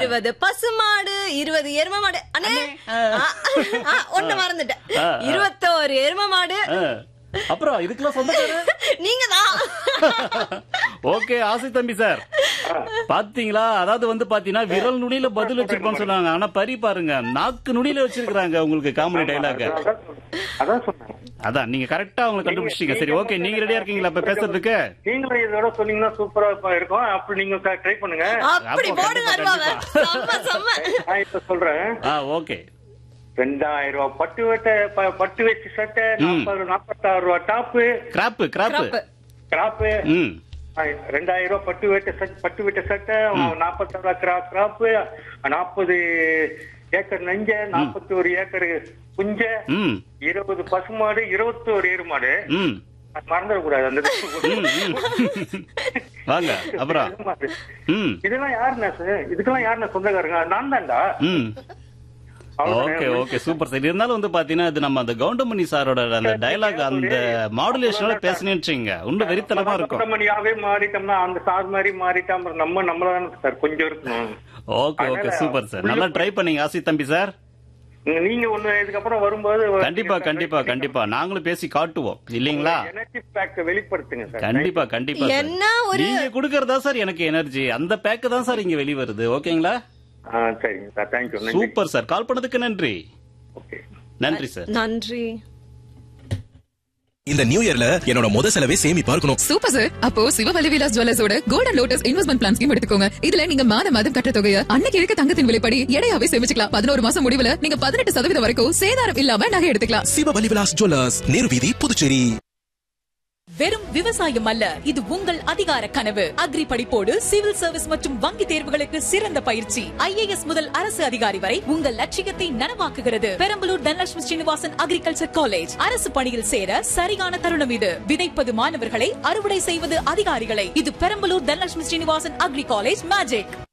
இருபது பசுமாடு இருபது எரும மாடு அண்ணே ஆ, ஆ, ஒண்ணு மறந்துட்டேன் ஆ, ஆ. இருபத்தோரு எரும மாடு ஆ. அப்புறம் இதுக்கெல்லாம் சொந்தக்காரர் நீங்க தான் ஓகே ஆசை தம்பி சார் பாத்தீங்களா அதாவது வந்து பாத்தீங்கன்னா விரல் நுனியில பதில் வச்சிருப்பான்னு சொன்னாங்க ஆனா பரி பாருங்க நாக்கு நுனியில வச்சிருக்காங்க உங்களுக்கு காமெடி டைலாக அதான் சொன்னேன். அதான் சொன்னேன் அதான் நீங்க கரெக்டா அவங்களை கண்டுபிடிச்சிட்டீங்க சரி ஓகே நீங்க ரெடியா இருக்கீங்களா இப்ப பேசுறதுக்கு நீங்களும் இதோட சொன்னீங்கன்னா சூப்பரா இப்ப இருக்கும் அப்படி நீங்க ட்ரை பண்ணுங்க அப்படி அப்போ போடுங்க கண்டிப்பா, அருவாவை செம்ம செம்ம நான் இப்ப சொல்றேன் ஆ ஓகே ரெண்டாயிரம் ரூபாய் பட்டு வெட்ட ப- பட்டு வச்சு சட்டை நாற்பது நாற்பத்தாறு ரூபாய் top crop crop crop. Crop ம் ரெண்டாயிரம் ரூபாய் பட்டு வெட்ட சட்டை பட்டு வெட்ட சட்டை நாற்பத்தாறு ரூபாய் கிரா கிராப்பு நாற்பது ஏக்கர் நஞ்ச நாற்பத்தி ஒரு ஏக்கர் புஞ்ச ம் இருபது பசுமாடு இருபத்தி ஒரு எருமாடு ம் மறந்துடக்கூடாது அந்த ம், ம். வாங்க அப்புறம் எருமாடு. ம் இதெல்லாம் யாருண்ணா சார் இதுக்கெல்லாம் யாருண்ணா சொந்தக்காரங்க நான் தான்டா ம் ஓகே ஓகே சூப்பர் சார் இருந்தாலும் வந்து பாத்தீங்கன்னா இது நம்ம அந்த கவுண்டமணி சாரோட அந்த டயலாக் அந்த மாடுலேஷனோட பேசுனேன்னு வச்சுங்க இன்னும் வெறித்தனமா இருக்கும் மணியாவே மாறிட்டோம்னா அந்த சார் மாதிரி மாறிட்டா அப்புறம் நம்ம நம்மள சார் கொஞ்சம் இருக்கணும் ஓகே ஓகே சூப்பர் சார் நல்லா ட்ரை பண்ணீங்க ஆசி தம்பி சார் நீங்க ஒண்ணு இதுக்கப்புறம் வரும்போது கண்டிப்பா கண்டிப்பா கண்டிப்பா நாங்களும் பேசி காட்டுவோம் இல்லீங்களா எனர்ஜி பேக் வெளிப்படுத்துங்க சார் கண்டிப்பா கண்டிப்பா சார். என்ன ஒரு நீங்க குடுக்கறதா சார் எனக்கு எனர்ஜி அந்த பேக்கு தான் சார் இங்க வெளிவருது ஓகேங்களா ஆ, சரிங்க சார் தேங்க்யூ நன்றி சூப்பர் சார் கால் பண்ணதுக்கு நன்றி ஓகே நன்றி சார் நன்றி இந்த நியூ இயர்ல என்னோட முத செலவே சேமிப்பா இருக்கணும் சூப்பர் சார் அப்போ சிவவல்லி விலாஸ் ஜுவல்லர்ஸோட golden lotus investment plan scheme எடுத்துக்கோங்க இதுல நீங்க மாத மாதம் கட்ட தொகையை அன்னைக்கு இருக்க தங்கத்தின் விலைப்படி எடையாவே சேமிச்சுக்கலாம் பதினோரு மாசம் முடிவுல நீங்க பதினெட்டு சதவீதம் வரைக்கும் சேதாரம் இல்லாம நகை எடுத்துக்கலாம் சிவபலி விலாஸ் ஜுவல்லர்ஸ் நேருவீதி புதுச்சேரி வெறும் விவசாயம் அல்ல இது உங்கள் அதிகார கனவு அக்ரி படிப்போடு சிவில் சர்வீஸ் மற்றும் வங்கி தேர்வுகளுக்கு சிறந்த பயிற்சி ஐஏஎஸ் முதல் அரசு அதிகாரி வரை உங்கள் லட்சியத்தை நனவாக்குகிறது பெரம்பலூர் தனலட்சுமி ஸ்ரீனிவாசன் அக்ரிகல்ச்சர் காலேஜ் அரசு பணியில் சேர சரியான தருணம் இது விதைப்பது மாணவர்களை அறுவடை செய்வது அதிகாரிகளை இது Perambalur Dhanalakshmi Srinivasan agri college magic